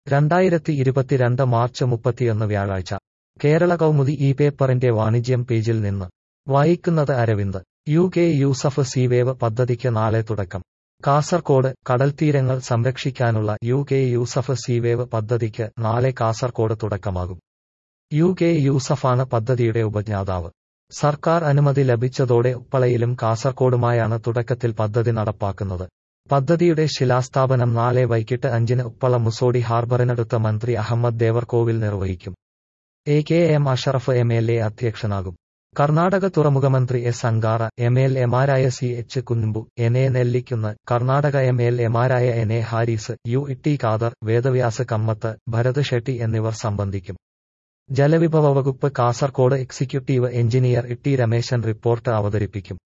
രണ്ടായിരത്തി ഇരുപത്തിരണ്ട് മാർച്ച് മുപ്പത്തിയൊന്ന് വ്യാഴാഴ്ച കേരള കൗമുദി ഈ പേപ്പറിന്റെ വാണിജ്യം പേജിൽ നിന്ന് വായിക്കുന്നത് Aravind U K Yusuf sea wave പദ്ധതിക്ക് നാളെ തുടക്കം കാസർകോട് കടൽത്തീരങ്ങൾ സംരക്ഷിക്കാനുള്ള യു കെ യൂസഫ് സീവേവ് പദ്ധതിക്ക് നാളെ കാസർകോട് തുടക്കമാകും യു കെ യൂസഫാണ് പദ്ധതിയുടെ ഉപജ്ഞാതാവ് സർക്കാർ അനുമതി ലഭിച്ചതോടെ ഉപ്പളയിലും കാസർകോടുമായാണ് തുടക്കത്തിൽ പദ്ധതി നടപ്പാക്കുന്നത് പദ്ധതിയുടെ ശിലാസ്ഥാപനം നാളെ വൈകിട്ട് അഞ്ചിന് ഉപ്പള മുസോഡി ഹാർബറിനടുത്ത മന്ത്രി അഹമ്മദ് ദേവർകോവിൽ നിർവഹിക്കും A K M Ashraf M L A അധ്യക്ഷനാകും കർണാടക തുറമുഖ മന്ത്രി എസ് അങ്കാറ എം എൽ എമാരായ C H Kunhambu N A Nellikkunnu Karnataka M L എമാരായ N A Haris U T Khader Vedavyas Kamath Bharath Shetty എന്നിവർ സംബന്ധിക്കും ജലവിഭവ വകുപ്പ് Kasaragod executive engineer Itty Rameshan report അവതരിപ്പിക്കും